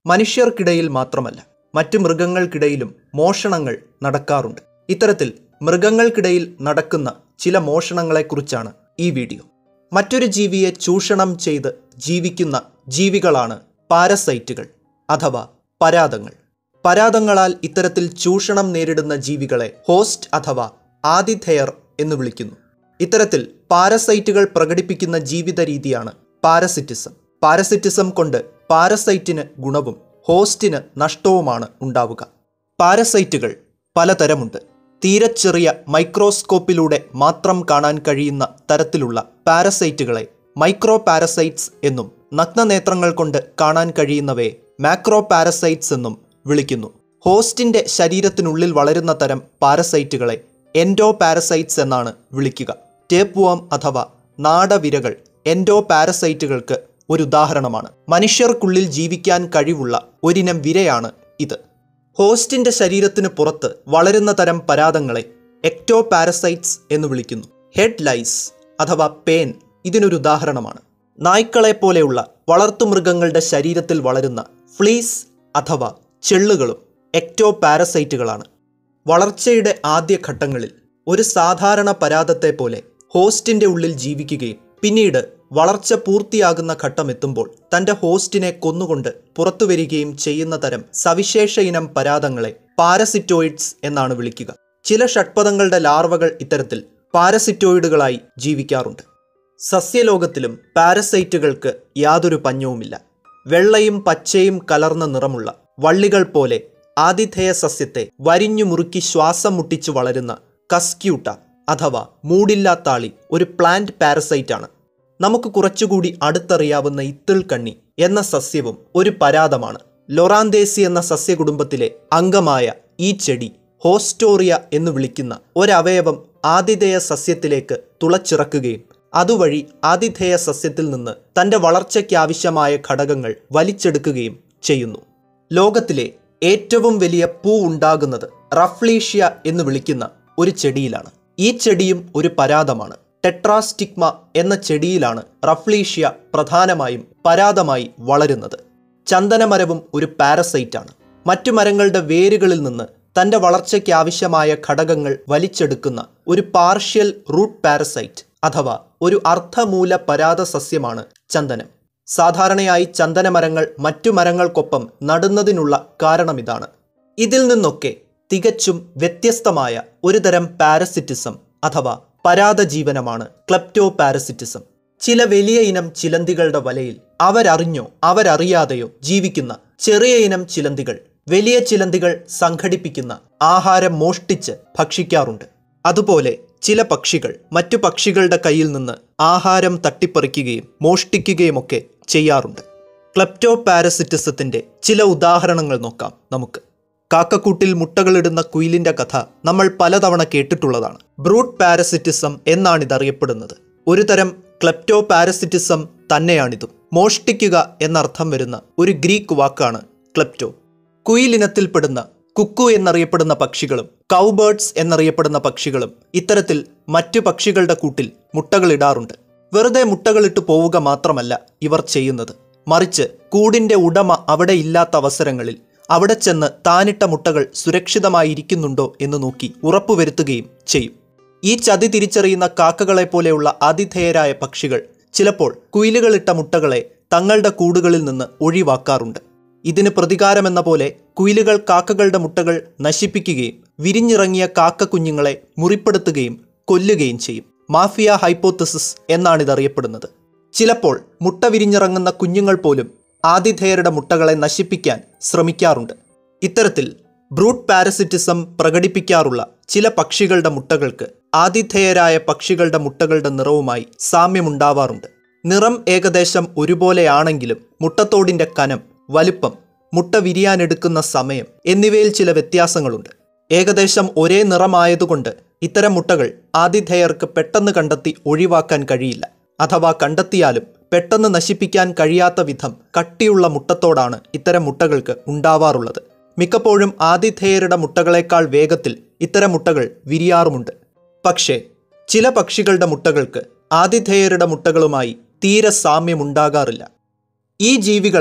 മനുഷ്യർക്കിടയിൽ മാത്രമല്ല മറ്റു മൃഗങ്ങൾക്കിടയിലും മോഷണങ്ങൾ നടക്കാറുണ്ട് ഇത്തരത്തിൽ മൃഗങ്ങൾക്കിടയിൽ നടക്കുന്ന ചില മോഷണങ്ങളെക്കുറിച്ചാണ് ഈ വീഡിയോ മറ്റൊരു ജീവിയെ ചൂഷണം ചെയ്ത് ജീവിക്കുന്ന ജീവികളാണ് പാരസൈറ്റുകൾ അഥവാ പരാതങ്ങൾ പരാതങ്ങളാൽ ഇത്തരത്തിൽ ചൂഷണം നേരിടുന്ന ജീവികളെ ഹോസ്റ്റ് അഥവാ ആതിഥേയർ എന്ന് വിളിക്കുന്നു ഇത്തരത്തിൽ പാരസൈറ്റുകൾ പ്രകടിപ്പിക്കുന്ന ജീവിത രീതിയാണ് പാരസിറ്റിസം പാരസിറ്റിസം കൊണ്ട് പാരസൈറ്റിന് ഗുണവും ഹോസ്റ്റിന് നഷ്ടവുമാണ് ഉണ്ടാവുക പാരസൈറ്റുകൾ പലതരമുണ്ട് തീരെ ചെറിയ മൈക്രോസ്കോപ്പിലൂടെ മാത്രം കാണാൻ കഴിയുന്ന തരത്തിലുള്ള പാരസൈറ്റുകളെ മൈക്രോ പാരസൈറ്റ്സ് എന്നും നഗ്നനേത്രങ്ങൾ കൊണ്ട് കാണാൻ കഴിയുന്നവയെ മാക്രോ പാരസൈറ്റ്സ് എന്നും വിളിക്കുന്നു ഹോസ്റ്റിന്റെ ശരീരത്തിനുള്ളിൽ വളരുന്ന തരം പാരസൈറ്റുകളെ എൻഡോ പാരസൈറ്റ്സ് എന്നാണ് വിളിക്കുക ടേപ്പ് വാം അഥവാ നാടവിരകൾ എൻഡോ പാരസൈറ്റുകൾക്ക് ഒരു ഉദാഹരണമാണ് മനുഷ്യർക്കുള്ളിൽ ജീവിക്കാൻ കഴിവുള്ള ഒരിനം വിരയാണ് ഇത് ഹോസ്റ്റിന്റെ ശരീരത്തിന് പുറത്ത് വളരുന്ന തരം പരാതങ്ങളെ എക്ടോ പാരസൈറ്റ്സ് എന്ന് വിളിക്കുന്നു ഹെഡ് ലൈസ് അഥവാ പേൻ ഇതിനൊരു ഉദാഹരണമാണ് നായ്ക്കളെ പോലെയുള്ള വളർത്തുമൃഗങ്ങളുടെ ശരീരത്തിൽ വളരുന്ന ഫ്ലീസ് അഥവാ ചെള്ളുകളും എക്ടോ പാരസൈറ്റുകളാണ് വളർച്ചയുടെ ആദ്യ ഘട്ടങ്ങളിൽ ഒരു സാധാരണ പരാതത്തെ പോലെ ഹോസ്റ്റിന്റെ ഉള്ളിൽ ജീവിക്കുകയും പിന്നീട് വളർച്ച പൂർത്തിയാകുന്ന ഘട്ടം എത്തുമ്പോൾ തന്റെ ഹോസ്റ്റിനെ കൊന്നുകൊണ്ട് പുറത്തു വരികയും ചെയ്യുന്ന തരം സവിശേഷ ഇനം പരാതങ്ങളെ പാരസിറ്റോയിഡ്സ് എന്നാണ് വിളിക്കുക ചില ഷഡ്പദങ്ങളുടെ ലാർവകൾ ഇത്തരത്തിൽ പാരസിറ്റോയിഡുകളായി ജീവിക്കാറുണ്ട് സസ്യലോകത്തിലും പാരസൈറ്റുകൾക്ക് യാതൊരു പഞ്ഞവുമില്ല വെള്ളയും പച്ചയും കലർന്ന നിറമുള്ള വള്ളികൾ പോലെ ആതിഥേയ സസ്യത്തെ വരിഞ്ഞു മുറുക്കി ശ്വാസം മുട്ടിച്ചു വളരുന്ന കസ്ക്യൂട്ട അഥവാ മൂടില്ലാത്താളി ഒരു പ്ലാന്റ് പാരസൈറ്റ് ആണ് നമുക്ക് കുറച്ചുകൂടി അടുത്തറിയാവുന്ന ഇത്തിൾക്കണ്ണി എന്ന സസ്യവും ഒരു പരാതമാണ് ലൊറാന്തേസി എന്ന സസ്യകുടുംബത്തിലെ അംഗമായ ഈ ചെടി ഹോസ്റ്റോറിയ എന്ന് വിളിക്കുന്ന ഒരവയവം ആതിഥേയ സസ്യത്തിലേക്ക് തുളച്ചിറക്കുകയും അതുവഴി ആതിഥേയ സസ്യത്തിൽ നിന്ന് തന്റെ വളർച്ചയ്ക്കാവശ്യമായ ഘടകങ്ങൾ വലിച്ചെടുക്കുകയും ചെയ്യുന്നു ലോകത്തിലെ ഏറ്റവും വലിയ പൂ ഉണ്ടാകുന്നത് റഫ്ലീഷ്യ എന്ന് വിളിക്കുന്ന ഒരു ചെടിയിലാണ് ഈ ചെടിയും ഒരു പരാതമാണ് ടെട്രാസ്റ്റിഗ്മ എന്ന ചെടിയിലാണ് റഫ്ലീഷ്യ പ്രധാനമായും പരാതമായി വളരുന്നത് ചന്ദനമരവും ഒരു പാരസൈറ്റാണ് മറ്റു മരങ്ങളുടെ വേരുകളിൽ നിന്ന് തന്റെ വളർച്ചയ്ക്കാവശ്യമായ ഘടകങ്ങൾ വലിച്ചെടുക്കുന്ന ഒരു പാർഷ്യൽ റൂട്ട് പാരസൈറ്റ് അഥവാ ഒരു അർദ്ധമൂല പരാത സസ്യമാണ് ചന്ദനം സാധാരണയായി ചന്ദനമരങ്ങൾ മറ്റു മരങ്ങൾക്കൊപ്പം നടുന്നതിനുള്ള കാരണമിതാണ് ഇതിൽ നിന്നൊക്കെ തികച്ചും വ്യത്യസ്തമായ ഒരുതരം പാരസിറ്റിസം അഥവാ പരാതജീവനമാണ് ക്ലെപ്റ്റോ പാരസിറ്റിസം ചില വലിയ ഇനം ചിലന്തികളുടെ വലയിൽ അവരറിഞ്ഞോ അവരറിയാതെയോ ജീവിക്കുന്ന ചെറിയ ഇനം ചിലന്തികൾ വലിയ ചിലന്തികൾ സംഘടിപ്പിക്കുന്ന ആഹാരം മോഷ്ടിച്ച് ഭക്ഷിക്കാറുണ്ട് അതുപോലെ ചില പക്ഷികൾ മറ്റു പക്ഷികളുടെ കയ്യിൽ നിന്ന് ആഹാരം തട്ടിപ്പറിക്കുകയും മോഷ്ടിക്കുകയുമൊക്കെ ചെയ്യാറുണ്ട് ക്ലെപ്റ്റോ പാരസിറ്റിസത്തിന്റെ ചില ഉദാഹരണങ്ങൾ നോക്കാം നമുക്ക് കാക്കക്കൂട്ടിൽ മുട്ടകളിടുന്ന കുയിലിന്റെ കഥ നമ്മൾ പലതവണ കേട്ടിട്ടുള്ളതാണ് ബ്രൂട്ട് പാരസിറ്റിസം എന്നാണ് ഇതറിയപ്പെടുന്നത് ഒരു തരം ക്ലെപ്റ്റോ പാരസിറ്റിസം തന്നെയാണിതും മോഷ്ടിക്കുക എന്നർത്ഥം വരുന്ന ഒരു ഗ്രീക്ക് വാക്കാണ് ക്ലെപ്റ്റോ കുയിലിനത്തിൽപ്പെടുന്ന കുക്കു എന്നറിയപ്പെടുന്ന പക്ഷികളും കൗബേർഡ്സ് എന്നറിയപ്പെടുന്ന പക്ഷികളും ഇത്തരത്തിൽ മറ്റു പക്ഷികളുടെ കൂട്ടിൽ മുട്ടകളിടാറുണ്ട് വെറുതെ മുട്ടകളിട്ട് പോവുക മാത്രമല്ല ഇവർ ചെയ്യുന്നത് മറിച്ച് കൂടിന്റെ ഉടമ അവിടെ ഇല്ലാത്ത അവസരങ്ങളിൽ അവിടെ ചെന്ന് താനിട്ട മുട്ടകൾ സുരക്ഷിതമായിരിക്കുന്നുണ്ടോ എന്ന് നോക്കി ഉറപ്പുവരുത്തുകയും ചെയ്യും ഈ ചതി തിരിച്ചറിയുന്ന കാക്കകളെ പോലെയുള്ള ആതിഥേയരായ പക്ഷികൾ ചിലപ്പോൾ കുയിലുകളിട്ട മുട്ടകളെ തങ്ങളുടെ കൂടുകളിൽ നിന്ന് ഒഴിവാക്കാറുണ്ട് ഇതിന് പ്രതികാരമെന്ന പോലെ കുയിലുകൾ കാക്കകളുടെ മുട്ടകൾ നശിപ്പിക്കുകയും വിരിഞ്ഞിറങ്ങിയ കാക്ക കുഞ്ഞുങ്ങളെ മുറിപ്പെടുത്തുകയും കൊല്ലുകയും ചെയ്യും മാഫിയ ഹൈപ്പോത്തസിസ് എന്നാണ് ഇതറിയപ്പെടുന്നത് ചിലപ്പോൾ മുട്ട വിരിഞ്ഞിറങ്ങുന്ന കുഞ്ഞുങ്ങൾ പോലും ആതിഥേയരുടെ മുട്ടകളെ നശിപ്പിക്കാൻ ശ്രമിക്കാറുണ്ട് ഇത്തരത്തിൽ ബ്രൂട്ട് പാരസിറ്റിസം പ്രകടിപ്പിക്കാറുള്ള ചില പക്ഷികളുടെ മുട്ടകൾക്ക് ആതിഥേയരായ പക്ഷികളുടെ മുട്ടകളുടെ നിറവുമായി സാമ്യമുണ്ടാവാറുണ്ട് നിറം ഏകദേശം ഒരുപോലെയാണെങ്കിലും മുട്ടത്തോടിന്റെ കനം വലുപ്പം മുട്ട വിരിയാനെടുക്കുന്ന സമയം എന്നിവയിൽ ചില വ്യത്യാസങ്ങളുണ്ട് ഏകദേശം ഒരേ നിറമായതുകൊണ്ട് ഇത്തരം മുട്ടകൾ ആതിഥേയർക്ക് പെട്ടെന്ന് കണ്ടെത്തി ഒഴിവാക്കാൻ കഴിയില്ല അഥവാ കണ്ടെത്തിയാലും പെട്ടെന്ന് നശിപ്പിക്കാൻ കഴിയാത്ത വിധം കട്ടിയുള്ള മുട്ടത്തോടാണ് ഇത്തരം മുട്ടകൾക്ക് ഉണ്ടാവാറുള്ളത് മിക്കപ്പോഴും ആതിഥേയരുടെ മുട്ടകളേക്കാൾ വേഗത്തിൽ ഇത്തരം മുട്ടകൾ വിരിയാറുമുണ്ട് പക്ഷേ ചില പക്ഷികളുടെ മുട്ടകൾക്ക് ആതിഥേയരുടെ മുട്ടകളുമായി തീരെ സാമ്യമുണ്ടാകാറില്ല ഈ ജീവികളെ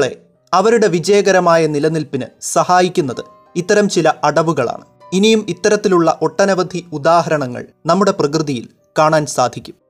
അവരുടെ വിജയകരമായ നിലനിൽപ്പിന് സഹായിക്കുന്നത് ഇത്തരം ചില അടവുകളാണ് ഇനിയും ഇത്തരത്തിലുള്ള ഒട്ടനവധി ഉദാഹരണങ്ങൾ നമ്മുടെ പ്രകൃതിയിൽ കാണാൻ സാധിക്കും